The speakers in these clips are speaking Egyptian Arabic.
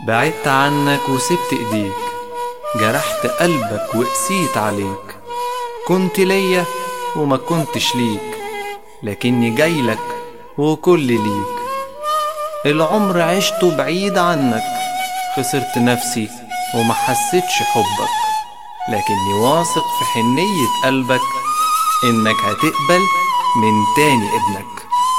بعدت عنك وسبت ايديك جرحت قلبك وقسيت عليك كنت ليا وما كنتش ليك لكني جايلك وكل ليك العمر عشته بعيد عنك خسرت نفسي وما حسيتش حبك لكني واثق في حنية قلبك إنك هتقبل من تاني ابنك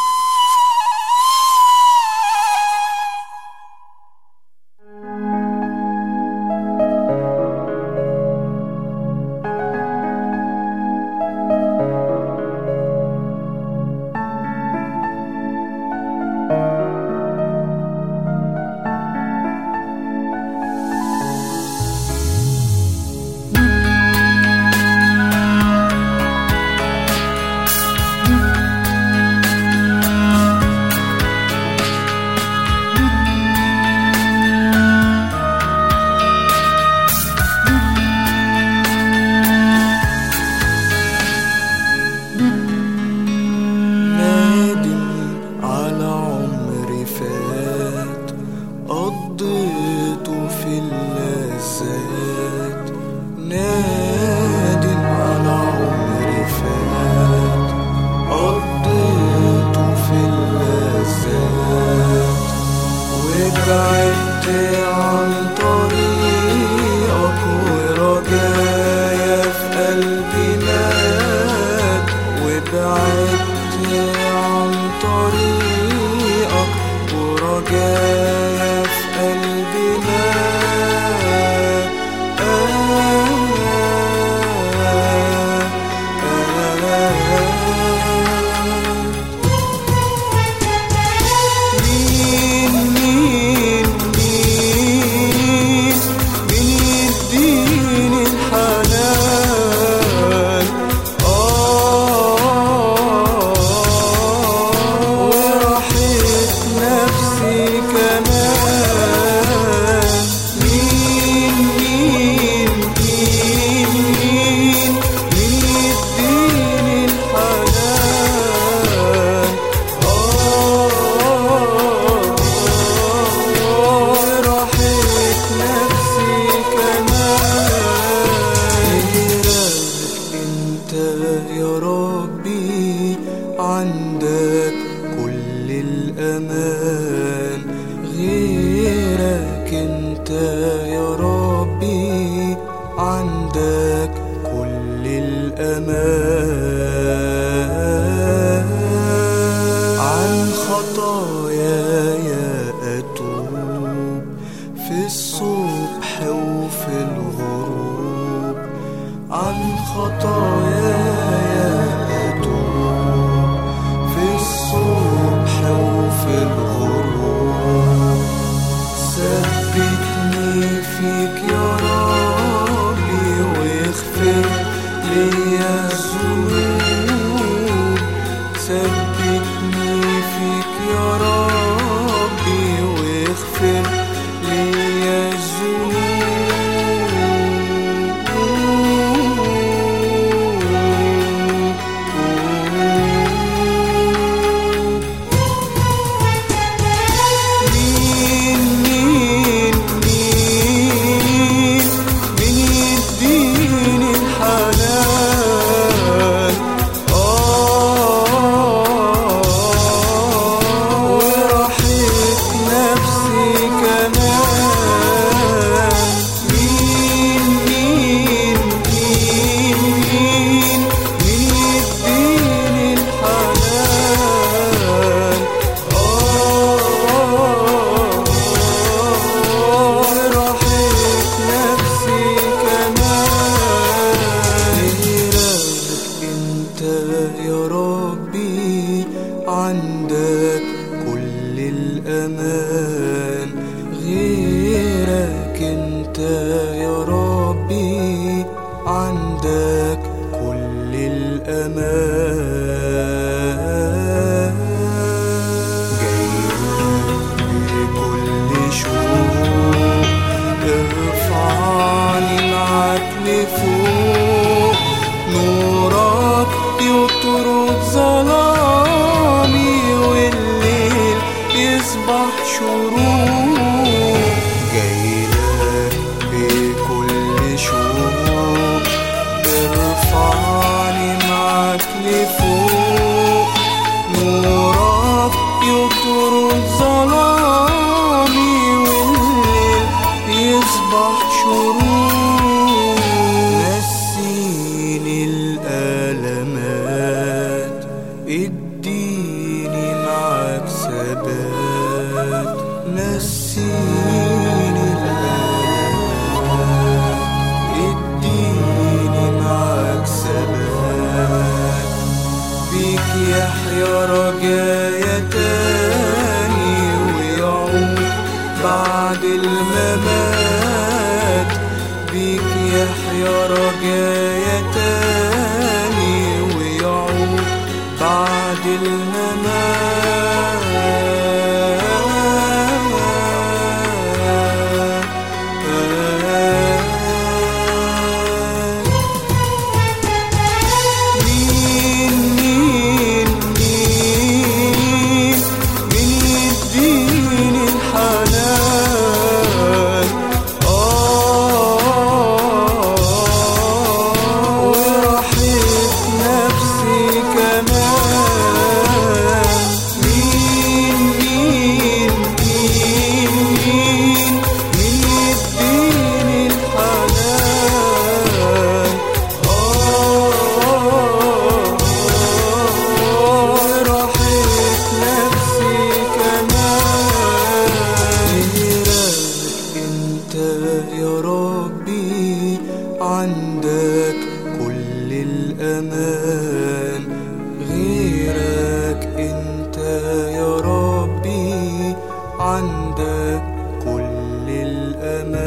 نادم على عمر فات قضيته في اللذات نادم على عمر فات قضيته في اللذات وبعدت عن طريقك ورجايا في قلبي مات وبعدت عن طريقك ورجايا في قلبي مات آه آه مين مين مين مين يديني الحنان آه وراحت نفسي كمان مين مين مين مين مين يديني الحنان راحت نفسي كمان غيرك انت يا ربي عندك كل الامان غيرك انت يا ربي عندك كل الامان عن خطاياي أتوب في الصبح وفي الغروب عن خطاياي أتوب في الصبح وفي الغروب ثبتني فيك يا ربي واغفر لي الذنوب ثبتني فيك يا ربي واغفر لي الذنوب مين مين مين مين يديني الحنان آه وراحت نفسي كمان مين مين مين مين مين يديني الحنان راحت نفسي كمان غيرك انت يا ربي عندك كل الامان غيرك انت يا ربي عندك كل الامان جايلك بكل شوق ارفعني معاك لفوق نورك يطرد ظلامي والليل يصبح شروق يحيا رجايا تاني ويعود بعد الممات بيك يحيا رجايا تاني ويعود بعد الممات مين مين مين مين يديني الحنان آه وراحت نفسي كمان مين مين مين مين مين يديني الحنان راحت نفسي كمان غيرك انت يا ربي عندك كل الامان غيرك انت يا ربي عندك كل الامان